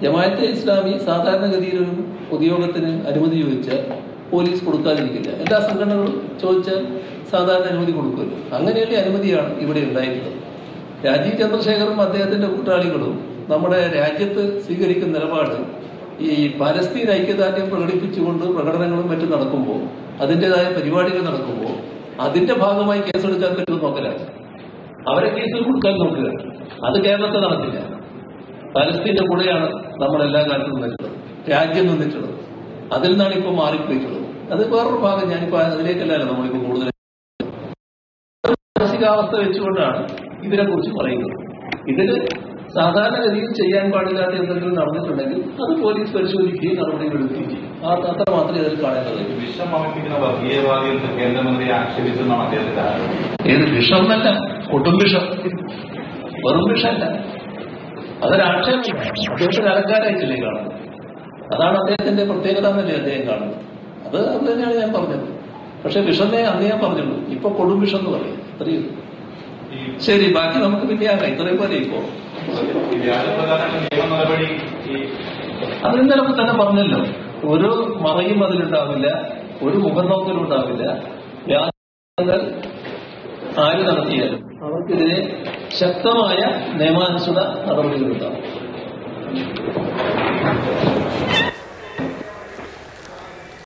ജമാഅത്തെ ഇസ്ലാമി സാധാരണഗതിയിൽ ഒരു പൊതുയോഗത്തിന് അനുമതി ചോദിച്ചാൽ പോലീസ് കൊടുക്കാതിരിക്കില്ല എല്ലാ സംഘടനകളും ചോദിച്ചാൽ സാധാരണ അനുമതി കൊടുക്കുമല്ലോ അങ്ങനെയുള്ള അനുമതിയാണ് ഇവിടെ ഉണ്ടായിട്ടുള്ളത് രാജീവ് ചന്ദ്രശേഖറും അദ്ദേഹത്തിന്റെ കൂട്ടാളികളും നമ്മുടെ രാജ്യത്ത് സ്വീകരിക്കുന്ന നിലപാട് ഈ പലസ്തീൻ ഐക്യദാർഢ്യം പ്രകടിപ്പിച്ചുകൊണ്ട് പ്രകടനങ്ങളും മറ്റും നടക്കുമ്പോൾ അതിൻ്റെതായ പരിപാടികൾ നടക്കുമ്പോൾ അതിന്റെ ഭാഗമായി കേസെടുക്കാൻ പറ്റുമെന്ന് നോക്കലാണ് അവരെ കേസിൽ കൊടുക്കാൻ നോക്കുക അത് കേരളത്തിൽ നടത്തില്ല പലസ്തീന്റെ കൂടെയാണ് നമ്മൾ എല്ലാ കാലത്തും നിന്നിട്ടുള്ളത് രാജ്യം നിന്നിട്ടുള്ളത് അതിൽ നിന്നാണ് ഇപ്പൊ മാറിപ്പോയിട്ടുള്ളത് അത് വേറൊരു ഭാഗം ഞാനിപ്പോ അതിലേക്കല്ലല്ലോ നമ്മളിപ്പോ കൂടുതൽ മാനസികാവസ്ഥ വെച്ചുകൊണ്ടാണ് ഇതിനെ കുറിച്ച് പറയുന്നത് ഇതിന് സാധാരണഗതിയിൽ ചെയ്യാൻ പാടില്ലാത്ത എന്തെങ്കിലും നടന്നിട്ടുണ്ടെങ്കിൽ അത് പോലീസ് പരിശോധിക്കുകയും നടപടികൾ എടുക്കുകയും ചെയ്യും ആ അത്ര മാത്രമേ അതിൽ കാണേണ്ടതുള്ളൂ വിഷം വമിപ്പിക്കുന്ന വർഗീയവാദി എന്ന് കേന്ദ്രമന്ത്രി ആക്ഷേപിച്ചെന്നാണ് അദ്ദേഹത്തിന്റെ ആരോപണം ഏത് വിഷം എന്നല്ല കൊടും വിഷം വെറും വിഷമല്ല അതൊരു ആക്ഷേപം അദ്ദേഹത്തിന് അലങ്കാരായിട്ടില്ലേ കാണുന്നത് അതാണ് അദ്ദേഹത്തിന്റെ പ്രത്യേകത എന്നല്ലേ അദ്ദേഹം കാണുന്നത് അത് അത് തന്നെയാണ് ഞാൻ പറഞ്ഞത് പക്ഷെ വിഷമേ അന്ന് ഞാൻ പറഞ്ഞുള്ളൂ ഇപ്പൊ കൊടും വിഷം എന്ന് പറയും അറിയൂ ഈ ശരി ബാക്കി നമുക്ക് പിന്നെ ആകാം ഇത്രയും പോലെ ഇപ്പോ ഈ വ്യാജപ്രധാന നിയമ നടപടി ഈ അത് ഇന്നലെ തന്നെ പറഞ്ഞല്ലോ ഒരു മറയും അതിലുണ്ടാവില്ല ഒരു മുഖനോക്കലും ഉണ്ടാവില്ല വ്യാജങ്ങൾ ആര് നടത്തിയാലും അവർക്കെതിരെ ശക്തമായ നിയമാനുസൃത നടപടികളുണ്ടാവും